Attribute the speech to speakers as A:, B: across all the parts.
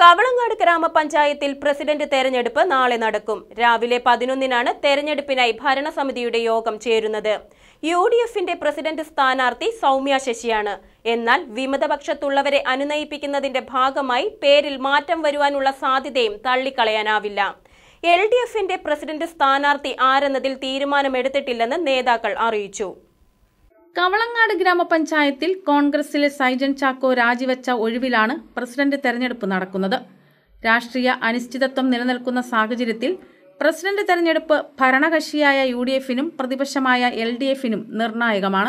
A: കവളങ്ങാട് ഗ്രാമപഞ്ചായത്തിൽ പ്രസിഡന്റ് തെരഞ്ഞെടുപ്പ് നാളെ നടക്കും രാവിലെ പതിനൊന്നിനാണ് തെരഞ്ഞെടുപ്പിനായി ഭരണസമിതിയുടെ യോഗം ചേരുന്നത് യു ഡി എഫിന്റെ പ്രസിഡന്റ് സ്ഥാനാർത്ഥി സൗമ്യ ശശിയാണ് എന്നാൽ വിമതപക്ഷത്തുള്ളവരെ അനുനയിപ്പിക്കുന്നതിന്റെ ഭാഗമായി പേരിൽ മാറ്റം വരുവാനുള്ള സാധ്യതയും തള്ളിക്കളയാനാവില്ല എൽ ഡി എഫിന്റെ പ്രസിഡന്റ് സ്ഥാനാർത്ഥി ആരെന്നതിൽ തീരുമാനമെടുത്തിട്ടില്ലെന്ന് നേതാക്കൾ അറിയിച്ചു
B: കവളങ്ങാട് ഗ്രാമപഞ്ചായത്തിൽ കോൺഗ്രസിലെ സൈജൻ ചാക്കോ രാജിവെച്ച ഒഴിവിലാണ് പ്രസിഡന്റ് തെരഞ്ഞെടുപ്പ് നടക്കുന്നത് രാഷ്ട്രീയ അനിശ്ചിതത്വം നിലനിൽക്കുന്ന സാഹചര്യത്തിൽ പ്രസിഡന്റ് തെരഞ്ഞെടുപ്പ് ഭരണകക്ഷിയായ യു ഡി എഫിനും പ്രതിപക്ഷമായ എൽ ഡി എഫിനും നിർണായകമാണ്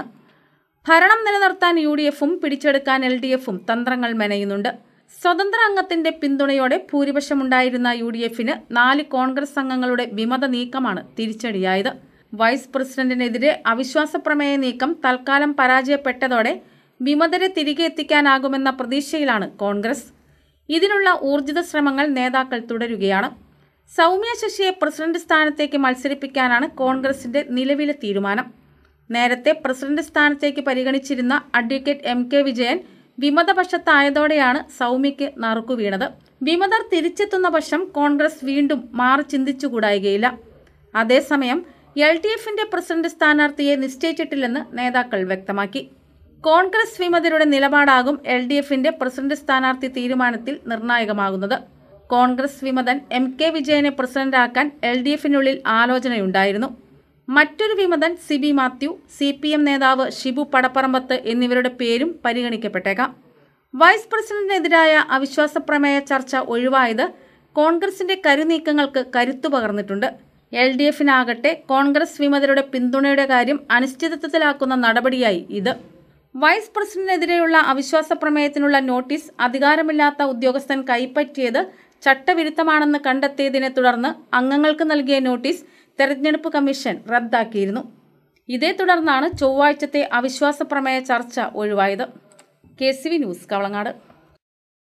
B: ഭരണം നിലനിർത്താൻ യു ഡി എഫും പിടിച്ചെടുക്കാൻ എൽ ഡി എഫും തന്ത്രങ്ങൾ മെനയുന്നുണ്ട് സ്വതന്ത്ര അംഗത്തിന്റെ പിന്തുണയോടെ ഭൂരിപക്ഷമുണ്ടായിരുന്ന യു ഡി എഫിന് നാല് കോൺഗ്രസ് അംഗങ്ങളുടെ വിമത നീക്കമാണ് തിരിച്ചടിയായത് വൈസ് പ്രസിഡന്റിനെതിരെ അവിശ്വാസ പ്രമേയ നീക്കം തൽക്കാലം പരാജയപ്പെട്ടതോടെ വിമതരെ തിരികെ എത്തിക്കാനാകുമെന്ന പ്രതീക്ഷയിലാണ് കോൺഗ്രസ് ഇതിനുള്ള ഊർജിത ശ്രമങ്ങൾ നേതാക്കൾ തുടരുകയാണ് സൗമ്യ ശശിയെ പ്രസിഡന്റ് സ്ഥാനത്തേക്ക് മത്സരിപ്പിക്കാനാണ് കോൺഗ്രസിന്റെ നിലവിലെ തീരുമാനം നേരത്തെ പ്രസിഡന്റ് സ്ഥാനത്തേക്ക് പരിഗണിച്ചിരുന്ന അഡ്വക്കേറ്റ് എം കെ വിജയൻ വിമതപക്ഷത്തായതോടെയാണ് സൗമ്യയ്ക്ക് നറുക്കു വീണത് വിമതർ തിരിച്ചെത്തുന്ന പക്ഷം കോൺഗ്രസ് വീണ്ടും മാറി ചിന്തിച്ചുകൂടായികയില്ല അതേസമയം എൽ ഡി എഫിന്റെ പ്രസിഡന്റ് സ്ഥാനാർത്ഥിയെ നിശ്ചയിച്ചിട്ടില്ലെന്ന് നേതാക്കൾ വ്യക്തമാക്കി കോൺഗ്രസ് വിമതരുടെ നിലപാടാകും എൽ ഡി എഫിന്റെ പ്രസിഡന്റ് സ്ഥാനാർത്ഥി തീരുമാനത്തിൽ നിർണായകമാകുന്നത് കോൺഗ്രസ് വിമതൻ എം കെ വിജയനെ പ്രസിഡന്റാക്കാൻ എൽ ഡി എഫിനുള്ളിൽ ആലോചനയുണ്ടായിരുന്നു മറ്റൊരു വിമതൻ Sibi Mathew C P M നേതാവ് ഷിബു പടപ്പറമ്പത്ത് എന്നിവരുടെ പേരും പരിഗണിക്കപ്പെട്ടേക്കാം വൈസ് പ്രസിഡന്റിനെതിരായ അവിശ്വാസ പ്രമേയ ചർച്ച ഒഴിവായത് കോൺഗ്രസിന്റെ കരുനീക്കങ്ങൾക്ക് കരുത്തു പകർന്നിട്ടുണ്ട് എൽ ഡി എഫിനാകട്ടെ കോൺഗ്രസ് വിമതരുടെ പിന്തുണയുടെ കാര്യം അനിശ്ചിതത്വത്തിലാക്കുന്ന നടപടിയായി ഇത് വൈസ് പ്രസിഡന്റിനെതിരെയുള്ള അവിശ്വാസ പ്രമേയത്തിനുള്ള നോട്ടീസ് അധികാരമില്ലാത്ത ഉദ്യോഗസ്ഥൻ കൈപ്പറ്റിയത് ചട്ടവിരുദ്ധമാണെന്ന് കണ്ടെത്തിയതിനെ തുടർന്ന് അംഗങ്ങൾക്ക് നൽകിയ നോട്ടീസ് തെരഞ്ഞെടുപ്പ് കമ്മീഷൻ റദ്ദാക്കിയിരുന്നു ഇതേ തുടർന്നാണ് ചൊവ്വാഴ്ചത്തെ അവിശ്വാസ പ്രമേയ ചർച്ച ഒഴിവായത് K C V news Kavalangad